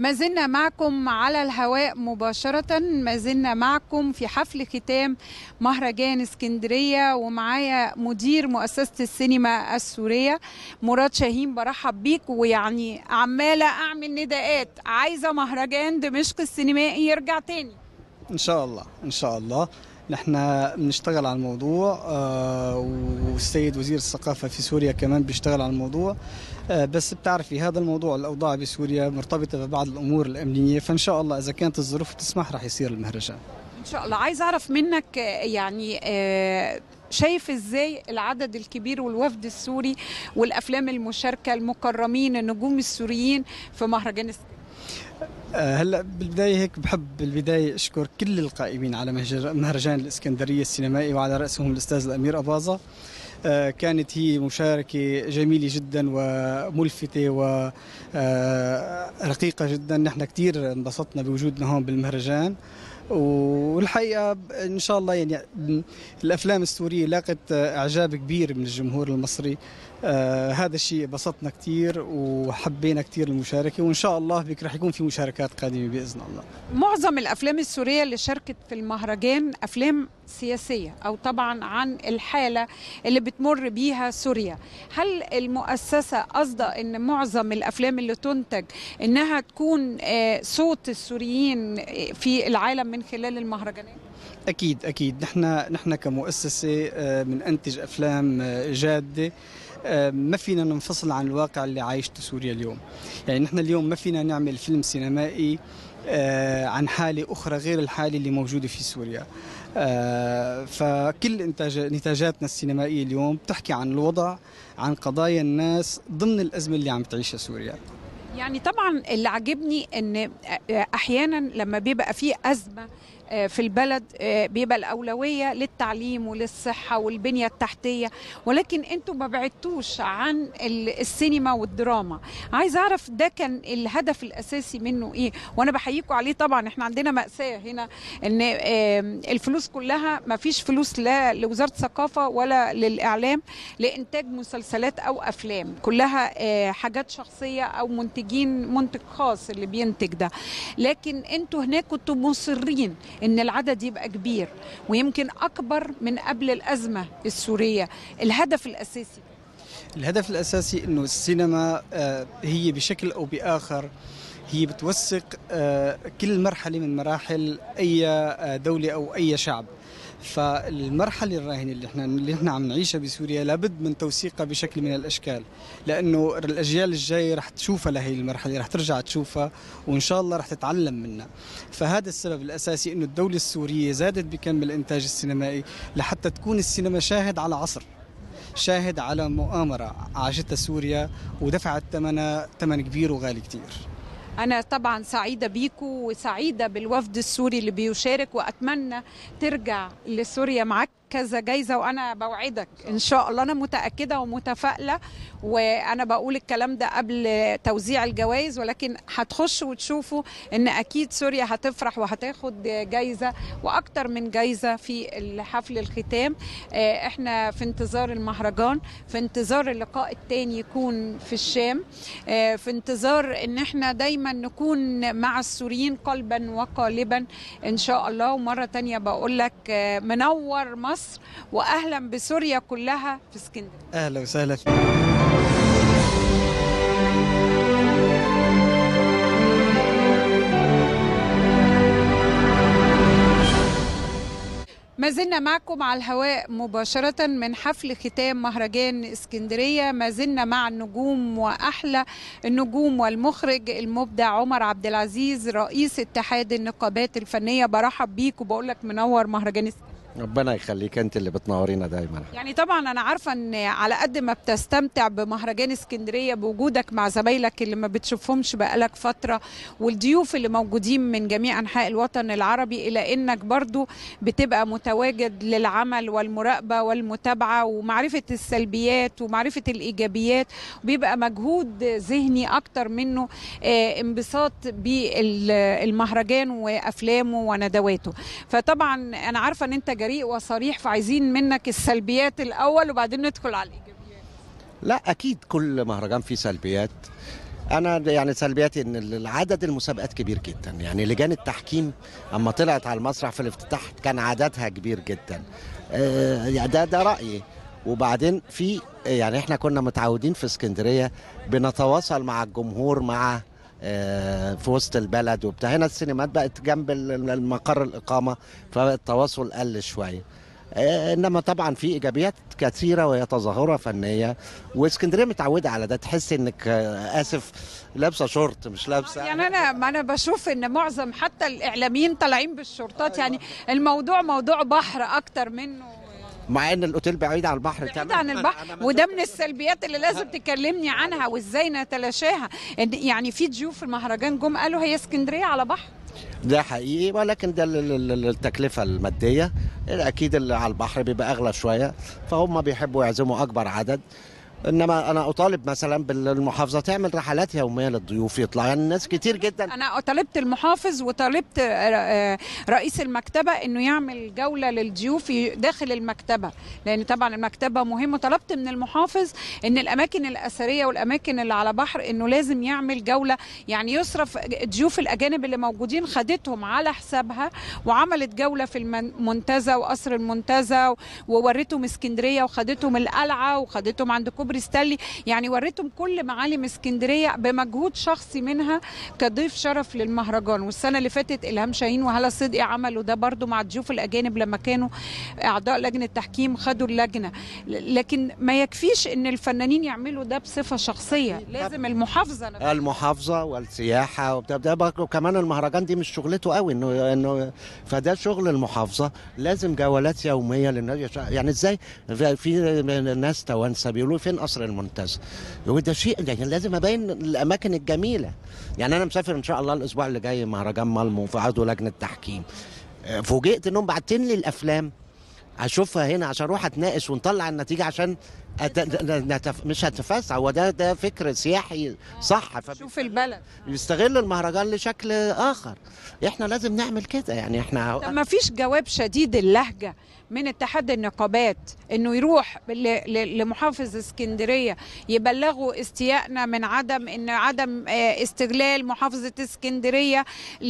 ما زلنا معكم على الهواء مباشرة ما زلنا معكم في حفل ختام مهرجان اسكندرية ومعايا مدير مؤسسة السينما السورية مراد شاهين برحب بيك ويعني عمالة أعمل نداءات عايزة مهرجان دمشق السينمائي يرجع تاني ان شاء الله ان شاء الله نحن بنشتغل على الموضوع آه، والسيد وزير الثقافة في سوريا كمان بيشتغل على الموضوع آه، بس بتعرفي هذا الموضوع الأوضاع بسوريا مرتبطة ببعض الأمور الأمنية فإن شاء الله إذا كانت الظروف تسمح رح يصير المهرجان إن شاء الله عايز أعرف منك آه، يعني آه، شايف ازاي العدد الكبير والوفد السوري والافلام المشاركه المكرمين النجوم السوريين في مهرجان اسكندريه آه، هلا بالبدايه هيك بحب بالبدايه اشكر كل القائمين على مهجر- مهرجان الاسكندريه السينمائي وعلى راسهم الاستاذ الامير اباظه آه، كانت هي مشاركه جميله جدا وملفته ورقيقه جدا نحن كثير انبسطنا بوجودنا هون بالمهرجان والحقيقه ب- ان شاء الله يعني م- الافلام السوريه لاقت آه، اعجاب كبير من الجمهور المصري آه هذا الشيء بسطنا كثير وحبينا كثير المشاركه وان شاء الله بك رح يكون في مشاركات قادمه باذن الله معظم الافلام السوريه اللي شاركت في المهرجان افلام سياسيه او طبعا عن الحاله اللي بتمر بيها سوريا هل المؤسسه قصده ان معظم الافلام اللي تنتج انها تكون آه، صوت السوريين في العالم من خلال المهرجانات اكيد اكيد نحن نحن كمؤسسه آه، بننتج افلام آه، جاده آه، ما فينا ننفصل عن الواقع اللي عايشته سوريا اليوم يعني نحن اليوم ما فينا نعمل فيلم سينمائي آه، عن حالة أخرى غير الحالة اللي موجودة في سوريا آه، فكل إنتاج نتاجاتنا السينمائية اليوم بتحكي عن الوضع عن قضايا الناس ضمن الأزمة اللي عم تعيشها سوريا يعني طبعا اللي عاجبني ان احيانا لما بيبقى في ازمه آه، في البلد آه، بيبقى الاولويه للتعليم وللصحه والبنيه التحتيه ولكن انتوا ما بعدتوش عن ال- السينما والدراما عايز اعرف ده كان الهدف الاساسي منه ايه وانا بحييكم عليه طبعا احنا عندنا ماساه هنا ان آم، الفلوس كلها ما فيش فلوس لا لوزاره الثقافه ولا للاعلام لانتاج مسلسلات او افلام كلها آه، حاجات شخصيه او منتجين منتج خاص اللي بينتج ده لكن انتوا هناك كنتوا مصرين ان العدد يبقى كبير ويمكن اكبر من قبل الازمه السوريه الهدف الاساسي الهدف الأساسي أنه السينما آه، هي بشكل أو بآخر هي بتوثق آه، كل مرحلة من مراحل أي آه، دولة أو أي شعب فالمرحلة الراهنة اللي احنا اللي احنا عم نعيشها بسوريا لابد من توثيقها بشكل من الاشكال لانه الاجيال الجاية رح تشوفها لهي المرحلة رح ترجع تشوفها وان شاء الله رح تتعلم منها فهذا السبب الاساسي انه الدولة السورية زادت بكم الانتاج السينمائي لحتى تكون السينما شاهد على عصر شاهد على مؤامرة عاشتها سوريا ودفعت ثمنها ثمن كبير وغالي كتير أنا طبعا سعيدة بيكم وسعيدة بالوفد السوري اللي بيشارك وأتمنى ترجع لسوريا معاك كذا جايزة وأنا بوعدك إن شاء الله أنا متأكدة ومتفائلة وأنا بقول الكلام ده قبل توزيع الجوائز ولكن هتخشوا وتشوفوا إن أكيد سوريا هتفرح وهتاخد جايزة وأكتر من جايزة في الحفل الختام آه، إحنا في انتظار المهرجان في انتظار اللقاء التاني يكون في الشام آه، في انتظار ان احنا دايما نكون مع السوريين قلبا وقالبا ان شاء الله ومره تانية بقول لك آه، منور مصر واهلا بسوريا كلها في اسكندريه اهلا وسهلا فيك ما زلنا معكم على الهواء مباشرة من حفل ختام مهرجان اسكندرية ما زلنا مع النجوم وأحلى النجوم والمخرج المبدع عمر عبد العزيز رئيس اتحاد النقابات الفنية برحب بيك وبقول لك منور مهرجان اسكندرية ربنا يخليك انت اللي بتنورينا دايما يعني طبعا انا عارفه ان على قد ما بتستمتع بمهرجان اسكندريه بوجودك مع زمايلك اللي ما بتشوفهمش بقالك فتره والضيوف اللي موجودين من جميع انحاء الوطن العربي الى انك برضو بتبقى متواجد للعمل والمراقبه والمتابعه ومعرفه السلبيات ومعرفه الايجابيات وبيبقى مجهود ذهني اكتر منه آه، انبساط بالمهرجان وافلامه وندواته فطبعا انا عارفه ان انت جريء وصريح فعايزين منك السلبيات الاول وبعدين ندخل على الايجابيات لا اكيد كل مهرجان فيه سلبيات انا يعني سلبياتي ان العدد المسابقات كبير جدا يعني لجان التحكيم اما طلعت على المسرح في الافتتاح كان عددها كبير جدا آه، يعني ده ده رايي وبعدين في يعني احنا كنا متعودين في اسكندريه بنتواصل مع الجمهور مع آه، في وسط البلد وبتاع هنا السينمات بقت جنب ال- المقر الاقامه فالتواصل قل شويه آه، انما طبعا في ايجابيات كثيره وهي تظاهره فنيه واسكندريه متعوده على ده تحس انك آه، اسف لابسه شورت مش لابسه يعني انا ما انا بشوف ان معظم حتى الاعلاميين طالعين بالشورتات يعني الموضوع موضوع بحر اكتر منه مع ان الاوتيل بعيد عن البحر بعيد عن البحر وده من السلبيات اللي لازم تكلمني عنها وازاي نتلاشاها إن يعني في ضيوف المهرجان جم قالوا هي اسكندريه على بحر ده حقيقي ولكن ده ال- ال- ال- التكلفه الماديه اكيد اللي على البحر بيبقى اغلى شويه فهم بيحبوا يعزموا اكبر عدد انما انا اطالب مثلا بالمحافظه تعمل رحلات يوميه للضيوف يطلع يعني الناس كتير جدا انا طالبت المحافظ وطالبت آه، آه، رئيس المكتبه انه يعمل جوله للضيوف ي- داخل المكتبه لان طبعا المكتبه مهمه طلبت من المحافظ ان الاماكن الاثريه والاماكن اللي على بحر انه لازم يعمل جوله يعني يصرف ضيوف الاجانب اللي موجودين خدتهم على حسابها وعملت جوله في المنتزه وقصر المنتزه ووريتهم اسكندريه وخدتهم القلعه وخدتهم عند كوبري ستانلي يعني وريتهم كل معالم اسكندريه بمجهود شخصي منها كضيف شرف للمهرجان والسنه اللي فاتت الهام شاهين وهلا صدقي عملوا ده برضو مع الضيوف الاجانب لما كانوا اعضاء لجنه تحكيم خدوا اللجنه ل- لكن ما يكفيش ان الفنانين يعملوا ده بصفه شخصيه لازم المحافظه نفسها المحافظه والسياحه وبتاع ده بقى- وكمان المهرجان دي مش شغلته قوي انه انه فده شغل المحافظه لازم جولات يوميه للناس يش- يعني ازاي في- في ناس توانسه بيقولوا فين قصر المنتزه وده شيء يعني لازم ابين الاماكن الجميله يعني انا مسافر ان شاء الله الاسبوع اللي جاي مهرجان مالمو في عضو لجنه تحكيم آه، فوجئت انهم باعتين لي الافلام اشوفها هنا عشان اروح اتناقش ونطلع النتيجه عشان أت... نتف... مش هتفسع هو ده ده فكر سياحي صح فبي... شوف البلد يستغل المهرجان لشكل اخر احنا لازم نعمل كده يعني احنا طب ما فيش جواب شديد اللهجه من اتحاد النقابات انه يروح ل- ل- لمحافظ اسكندريه يبلغوا استيائنا من عدم ان عدم آه، استغلال محافظه اسكندريه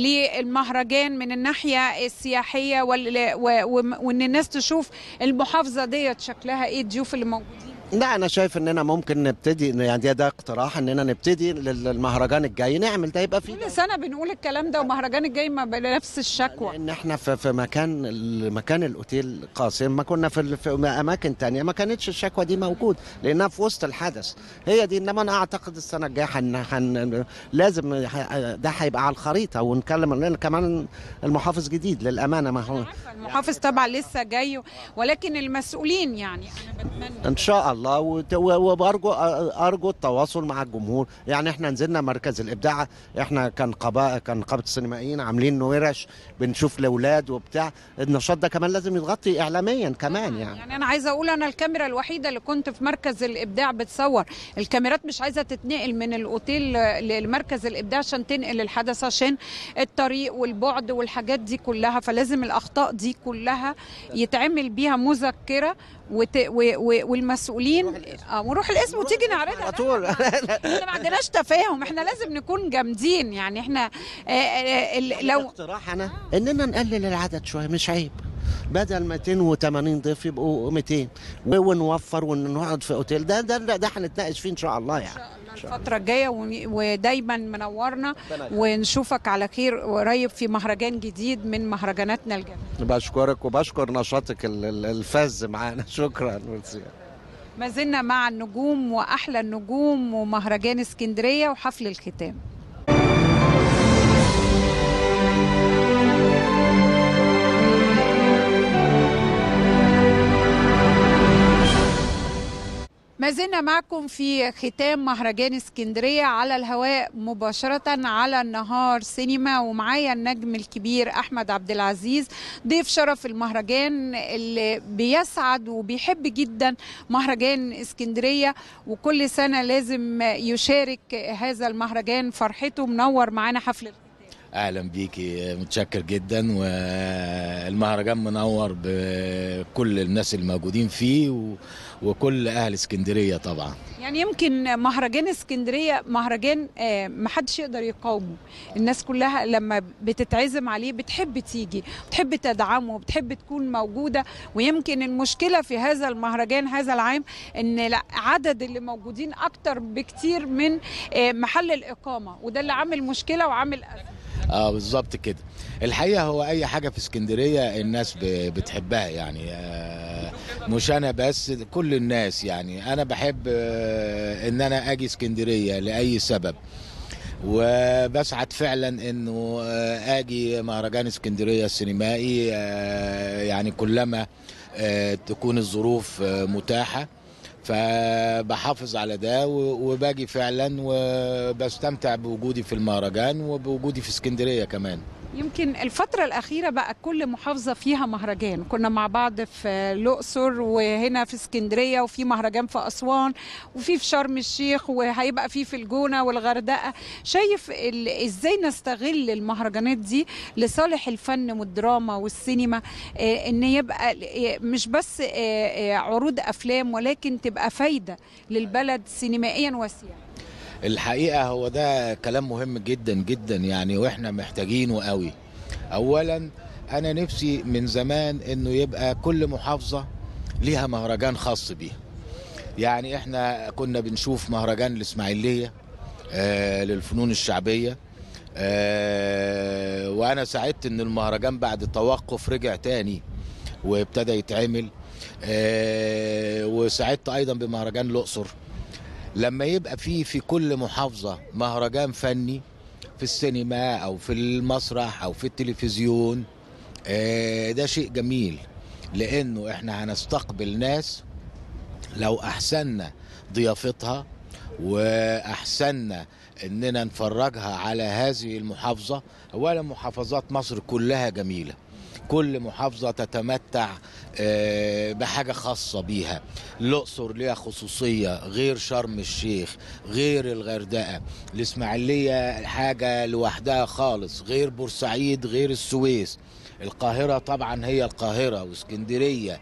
للمهرجان من الناحيه السياحيه وال- و- وم- وان الناس تشوف المحافظه ديت شكلها ايه الضيوف اللي موجودين لا انا شايف اننا ممكن نبتدي يعني ده, ده اقتراح اننا نبتدي للمهرجان الجاي نعمل ده يبقى فيه كل سنه بنقول الكلام ده ومهرجان الجاي ما بنفس الشكوى ان احنا في, في مكان مكان الاوتيل قاسم ما كنا في, ال- في اماكن تانية ما كانتش الشكوى دي موجود لانها في وسط الحدث هي دي انما انا اعتقد السنه الجايه حن حن لازم ح- ده هيبقى على الخريطه ونتكلم لان كمان المحافظ جديد للامانه ما هو عارفة المحافظ طبعا لسه جاي ولكن المسؤولين يعني انا بتمنى ان شاء الله وت- و- وبرجو ارجو التواصل مع الجمهور يعني احنا نزلنا مركز الابداع احنا كان قباء كان نقابه السينمائيين عاملين ورش بنشوف الاولاد وبتاع النشاط ده كمان لازم يتغطي اعلاميا كمان يعني يعني انا عايزه اقول انا الكاميرا الوحيده اللي كنت في مركز الابداع بتصور الكاميرات مش عايزه تتنقل من الاوتيل لمركز الابداع عشان تنقل الحدث عشان الطريق والبعد والحاجات دي كلها فلازم الاخطاء دي كلها يتعمل بيها مذكره وت... و... و... والمسؤولين اه ونروح الاسم وتيجي نعرضها على طول احنا ما عندناش تفاهم احنا لازم نكون جامدين يعني احنا آه، آه، ال- لو اقتراح انا اننا نقلل العدد شويه مش عيب بدل 280 ضيف يبقوا 200 ونوفر ونقعد في اوتيل ده ده ده, ده هنتناقش فيه ان شاء الله يعني الفترة الجاية ون- ودايما منورنا ونشوفك على خير قريب في مهرجان جديد من مهرجاناتنا الجميلة بشكرك وبشكر نشاطك ال- ال- الفذ معانا شكرا ميرسي. ما زلنا مع النجوم وأحلى النجوم ومهرجان اسكندرية وحفل الختام ما زلنا معكم في ختام مهرجان اسكندرية على الهواء مباشرة على النهار سينما ومعايا النجم الكبير أحمد عبد العزيز ضيف شرف المهرجان اللي بيسعد وبيحب جدا مهرجان اسكندرية وكل سنة لازم يشارك هذا المهرجان فرحته منور معانا حفل الختام. اهلا بيكي متشكر جدا والمهرجان منور بكل الناس الموجودين فيه و- وكل اهل اسكندريه طبعا يعني يمكن مهرجان اسكندريه مهرجان آه، محدش يقدر يقاومه الناس كلها لما بتتعزم عليه بتحب تيجي بتحب تدعمه بتحب تكون موجوده ويمكن المشكله في هذا المهرجان هذا العام ان لا عدد اللي موجودين اكتر بكتير من آه، محل الاقامه وده اللي عامل مشكله وعامل ازمه اه بالظبط كده الحقيقه هو اي حاجه في اسكندريه الناس ب- بتحبها يعني آه، مش انا بس كل الناس يعني انا بحب آه، ان انا اجي اسكندريه لاي سبب وبسعد فعلا انه آه، اجي مهرجان اسكندريه السينمائي آه، يعني كلما آه، تكون الظروف آه، متاحه فبحافظ على ده و- وباجي فعلا وبستمتع بوجودي في المهرجان وبوجودي في اسكندريه كمان يمكن الفترة الأخيرة بقى كل محافظة فيها مهرجان كنا مع بعض في الأقصر وهنا في اسكندرية وفي مهرجان في أسوان وفي في شرم الشيخ وهيبقى في في الجونة والغردقة شايف ال- إزاي نستغل المهرجانات دي لصالح الفن والدراما والسينما آه، إن يبقى آه، مش بس آه، آه، عروض أفلام ولكن تبقى فايدة للبلد سينمائيا وسياحيا الحقيقه هو ده كلام مهم جدا جدا يعني واحنا محتاجينه قوي اولا انا نفسي من زمان انه يبقى كل محافظه ليها مهرجان خاص بيها يعني احنا كنا بنشوف مهرجان الاسماعيليه آه للفنون الشعبيه آه وانا سعدت ان المهرجان بعد توقف رجع تاني وابتدى يتعمل آه وسعدت ايضا بمهرجان الاقصر لما يبقى في في كل محافظه مهرجان فني في السينما او في المسرح او في التلفزيون آه، ده شيء جميل لانه احنا هنستقبل ناس لو احسننا ضيافتها واحسننا اننا نفرجها على هذه المحافظه اولا محافظات مصر كلها جميله كل محافظة تتمتع آه، بحاجة خاصة بيها الأقصر ليها خصوصية غير شرم الشيخ غير الغردقة الإسماعيلية حاجة لوحدها خالص غير بورسعيد غير السويس القاهرة طبعا هي القاهرة واسكندرية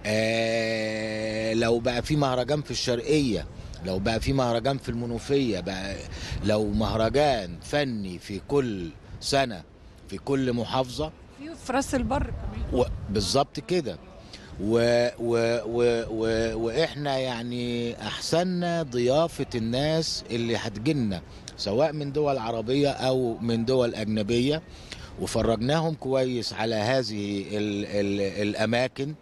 آه لو بقى في مهرجان في الشرقية لو بقى في مهرجان في المنوفية بقى لو مهرجان فني في كل سنة في كل محافظة في في راس البر كمان و- بالظبط كده و و و و واحنا يعني احسننا ضيافه الناس اللي هتجيلنا سواء من دول عربيه او من دول اجنبيه وفرجناهم كويس على هذه ال ال الاماكن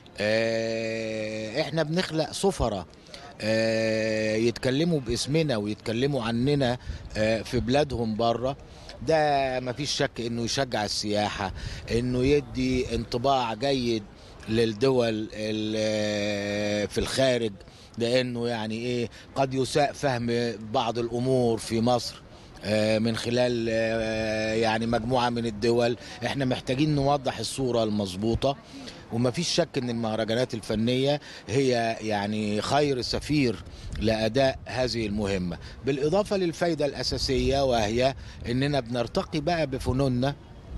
آه، احنا بنخلق سفره آه، يتكلموا باسمنا ويتكلموا عننا آه، في بلادهم بره ده مفيش شك انه يشجع السياحه انه يدي انطباع جيد للدول ال- في الخارج لانه يعني ايه قد يساء فهم بعض الامور في مصر آه، من خلال آه، يعني مجموعه من الدول احنا محتاجين نوضح الصوره المظبوطه ومفيش شك ان المهرجانات الفنيه هي يعني خير سفير لاداء هذه المهمه بالاضافه للفايده الاساسيه وهي اننا بنرتقي بقى بفنوننا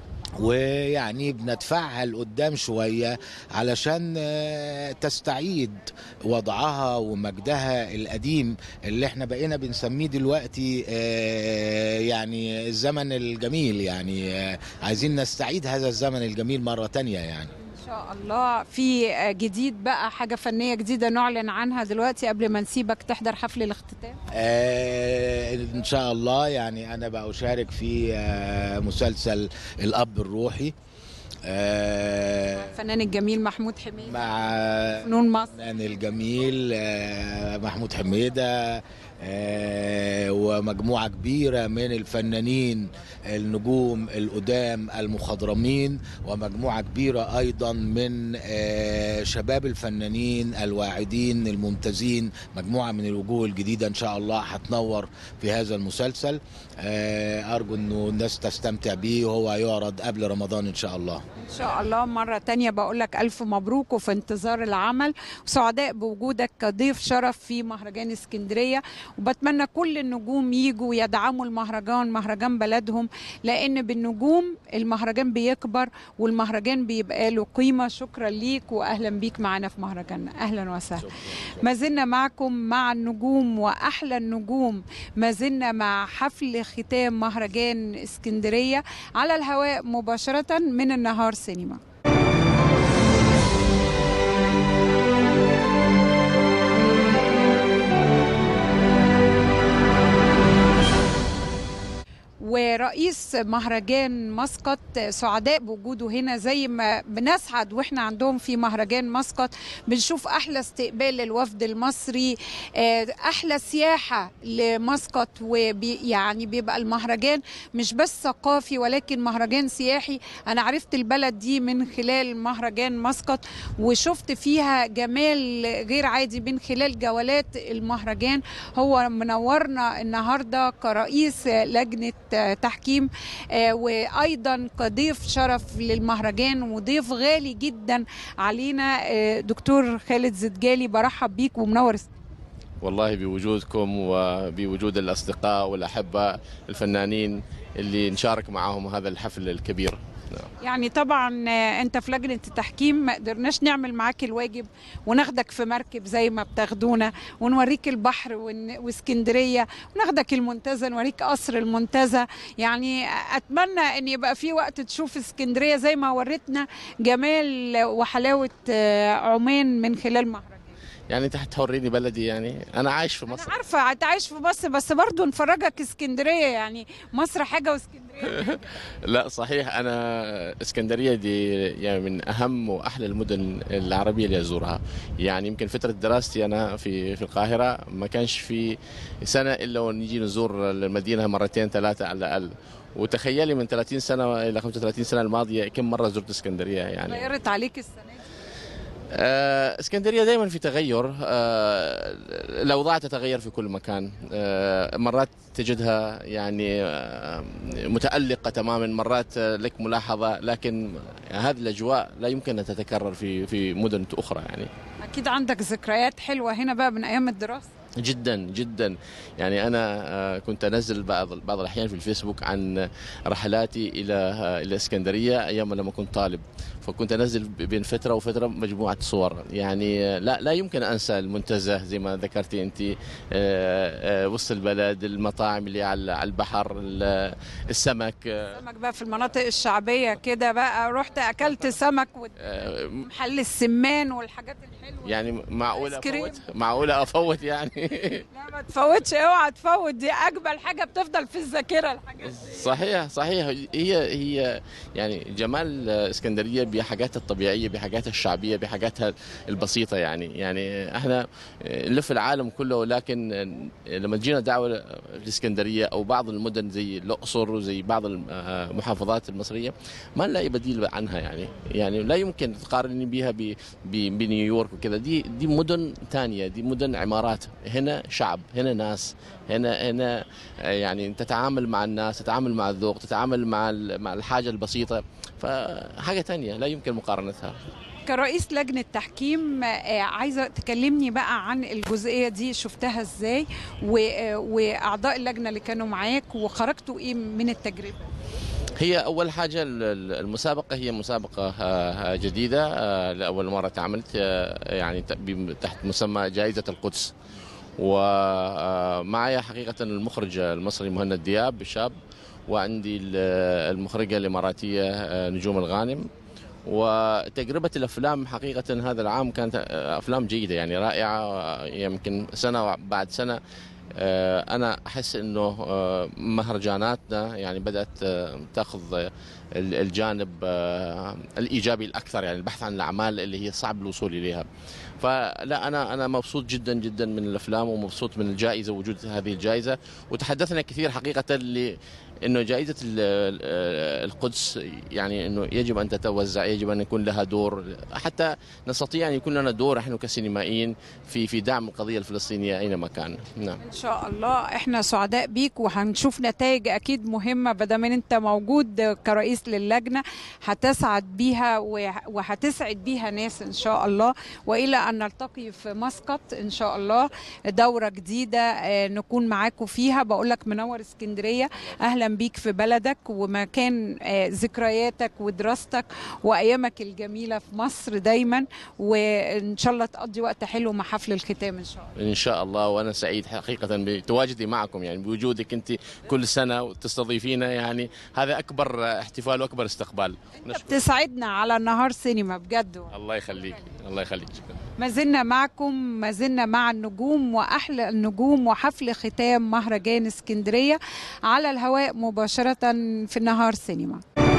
ويعني بندفعها لقدام شوية علشان آه، تستعيد وضعها ومجدها القديم اللي احنا بقينا بنسميه دلوقتي آه، يعني الزمن الجميل يعني آه، عايزين نستعيد هذا الزمن الجميل مرة تانية يعني ان شاء الله في جديد بقى حاجه فنيه جديده نعلن عنها دلوقتي قبل ما نسيبك تحضر حفل الاختتام آه، ان شاء الله يعني انا بقى اشارك في آه، مسلسل الاب الروحي آه، الفنان الجميل محمود حميد مع فنون مصر الفنان الجميل آه، محمود حميدة آه، ومجموعة كبيرة من الفنانين النجوم القدام المخضرمين ومجموعة كبيرة أيضا من آه، شباب الفنانين الواعدين الممتازين مجموعة من الوجوه الجديدة إن شاء الله هتنور في هذا المسلسل آه، أرجو أنه الناس تستمتع بيه وهو يعرض قبل رمضان إن شاء الله ان شاء الله مره تانية بقول لك الف مبروك وفي انتظار العمل وسعداء بوجودك كضيف شرف في مهرجان اسكندريه وبتمنى كل النجوم يجوا ويدعموا المهرجان مهرجان بلدهم لان بالنجوم المهرجان بيكبر والمهرجان بيبقى له قيمه شكرا ليك واهلا بيك معنا في مهرجاننا اهلا وسهلا ما زلنا معكم مع النجوم واحلى النجوم ما زلنا مع حفل ختام مهرجان اسكندريه على الهواء مباشره من النهار سينما ورئيس مهرجان مسقط سعداء بوجوده هنا زي ما بنسعد واحنا عندهم في مهرجان مسقط بنشوف احلى استقبال للوفد المصري احلى سياحه لمسقط ويعني بيبقى المهرجان مش بس ثقافي ولكن مهرجان سياحي انا عرفت البلد دي من خلال مهرجان مسقط وشفت فيها جمال غير عادي من خلال جولات المهرجان هو منورنا النهارده كرئيس لجنه تحكيم وايضا كضيف شرف للمهرجان وضيف غالي جدا علينا دكتور خالد زدجالي برحب بيك ومنور والله بوجودكم وبوجود الاصدقاء والاحبه الفنانين اللي نشارك معاهم هذا الحفل الكبير يعني طبعا انت في لجنه التحكيم ما قدرناش نعمل معاك الواجب وناخدك في مركب زي ما بتاخدونا ونوريك البحر واسكندريه وناخدك المنتزه نوريك قصر المنتزه يعني اتمنى ان يبقى في وقت تشوف اسكندريه زي ما وريتنا جمال وحلاوه عمان من خلال مهرجان يعني انت هتوريني بلدي يعني انا عايش في مصر انا عارفه انت عايش في مصر بس برضه نفرجك اسكندريه يعني مصر حاجه واسكندريه لا صحيح انا اسكندريه دي يعني من اهم واحلى المدن العربيه اللي ازورها يعني يمكن فتره دراستي انا في في القاهره ما كانش في سنه الا ونجي نزور المدينه مرتين ثلاثه على الاقل وتخيلي من 30 سنه الى 35 سنه الماضيه كم مره زرت اسكندريه يعني غيرت عليك السنه دي آه اسكندريه دائما في تغير آه الاوضاع تتغير في كل مكان آه مرات تجدها يعني متالقه تماما مرات لك ملاحظه لكن هذه الاجواء لا يمكن ان تتكرر في في مدن اخرى يعني اكيد عندك ذكريات حلوه هنا بقى من ايام الدراسه جدا جدا يعني انا كنت انزل بعض بعض الاحيان في الفيسبوك عن رحلاتي الى الى اسكندريه ايام لما كنت طالب فكنت انزل بين فتره وفتره مجموعه صور يعني لا لا يمكن انسى المنتزه زي ما ذكرتي انت وسط البلد المطاعم اللي على البحر السمك السمك بقى في المناطق الشعبيه كده بقى رحت اكلت سمك محل السمان والحاجات الحلوه يعني معقوله افوت معقوله افوت يعني لا ما تفوتش اوعى تفوت دي اجمل حاجه بتفضل في الذاكره الحاجات دي صحيح صحيح هي هي يعني جمال اسكندريه بحاجاتها الطبيعيه بحاجاتها الشعبيه بحاجاتها البسيطه يعني يعني احنا نلف العالم كله ولكن لما تجينا دعوه لاسكندريه او بعض المدن زي الاقصر وزي بعض المحافظات المصريه ما نلاقي بديل عنها يعني يعني لا يمكن تقارني بها بنيويورك وكذا دي دي مدن ثانيه دي مدن عمارات هنا شعب هنا ناس هنا هنا يعني تتعامل مع الناس تتعامل مع الذوق تتعامل مع مع الحاجه البسيطه فحاجه ثانيه لا يمكن مقارنتها كرئيس لجنة تحكيم عايزة تكلمني بقى عن الجزئية دي شفتها ازاي وأعضاء اللجنة اللي كانوا معاك وخرجتوا ايه من التجربة هي أول حاجة المسابقة هي مسابقة جديدة لأول مرة تعملت يعني تحت مسمى جائزة القدس ومعي حقيقة المخرج المصري مهند دياب شاب وعندي المخرجة الإماراتية نجوم الغانم وتجربة الأفلام حقيقة هذا العام كانت أفلام جيدة يعني رائعة يمكن سنة بعد سنة أنا أحس أنه مهرجاناتنا يعني بدأت تأخذ الجانب الإيجابي الأكثر يعني البحث عن الأعمال اللي هي صعب الوصول إليها فلا انا انا مبسوط جدا جدا من الافلام ومبسوط من الجائزه وجود هذه الجائزه وتحدثنا كثير حقيقه اللي انه جائزه القدس يعني انه يجب ان تتوزع يجب ان يكون لها دور حتى نستطيع ان يكون لنا دور نحن كسينمائيين في في دعم القضيه الفلسطينيه اينما كان نعم ان شاء الله احنا سعداء بيك وهنشوف نتائج اكيد مهمه بدل انت موجود كرئيس للجنه هتسعد بيها وهتسعد بيها ناس ان شاء الله والى أن نلتقي في مسقط إن شاء الله دورة جديدة آه، نكون معاكم فيها بقول لك منور اسكندرية أهلا بيك في بلدك ومكان آه، ذكرياتك ودراستك وأيامك الجميلة في مصر دايما وإن شاء الله تقضي وقت حلو مع حفل الختام إن شاء الله ان شاء الله وانا سعيد حقيقه بتواجدي معكم يعني بوجودك انت كل سنه وتستضيفينا يعني هذا اكبر احتفال واكبر استقبال نشكر بتسعدنا على نهار سينما بجد الله يخليك الله يخليك شكرا ما زلنا معكم ما زلنا مع النجوم واحلى النجوم وحفل ختام مهرجان اسكندريه على الهواء مباشره في نهار سينما